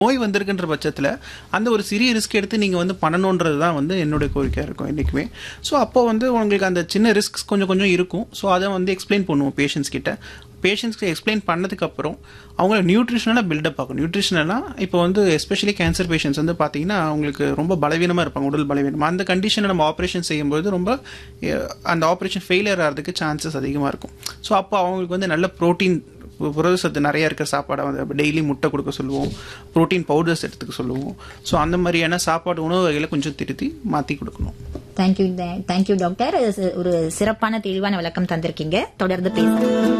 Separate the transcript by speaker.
Speaker 1: நோய் வந்திருக்குன்ற பட்சத்தில் அந்த ஒரு சிறிய ரிஸ்க் எடுத்து நீங்கள் வந்து பண்ணணுன்றது தான் வந்து என்னுடைய கோரிக்கையாக இருக்கும் என்றைக்குமே ஸோ அப்போ வந்து உங்களுக்கு அந்த சின்ன ரிஸ்க் கொஞ்சம் கொஞ்சம் இருக்கும் ஸோ அதை வந்து எக்ஸ்பிளைன் பண்ணுவோம் பேஷண்ட்ஸ் கிட்ட பேஷண்ட்ஸ்க்கு எக்ஸ்பிளைன் பண்ணதுக்கப்புறம் அவங்கள நியூட்ரிஷனலாக பில்டப் ஆகும் நியூட்ரிஷனலாக இப்போ வந்து எஸ்பெஷலி கேன்சர் பேஷண்ட்ஸ் வந்து பார்த்தீங்கன்னா அவங்களுக்கு ரொம்ப பலவீனமாக இருப்பாங்க உடல் பலவீனம் அந்த கண்டிஷனை நம்ம ஆப்ரேஷன் செய்யும்போது ரொம்ப அஹ், அந்த ஆப்ரேஷன் ஃபெயிலியர் ஆகிறதுக்கு சான்சஸ் அதிகமாக இருக்கும் ஸோ அப்போ அவங்களுக்கு வந்து நல்ல ப்ரோட்டீன் புரதசத்து நிறைய இருக்கிற சாப்பாடை வந்து டெய்லி முட்டை கொடுக்க சொல்லுவோம் ப்ரோட்டீன் பவுடர்ஸ் எடுத்துக்க சொல்லுவோம் ஸோ அந்த மாதிரியான சாப்பாடு உணவு வகைகளை கொஞ்சம் திருத்தி மாற்றி கொடுக்கணும்
Speaker 2: தேங்க்யூ தேங்க்யூ டாக்டர் ஒரு சிறப்பான தெளிவான விளக்கம் தந்திருக்கீங்க தொடர்ந்து பேசுறேன்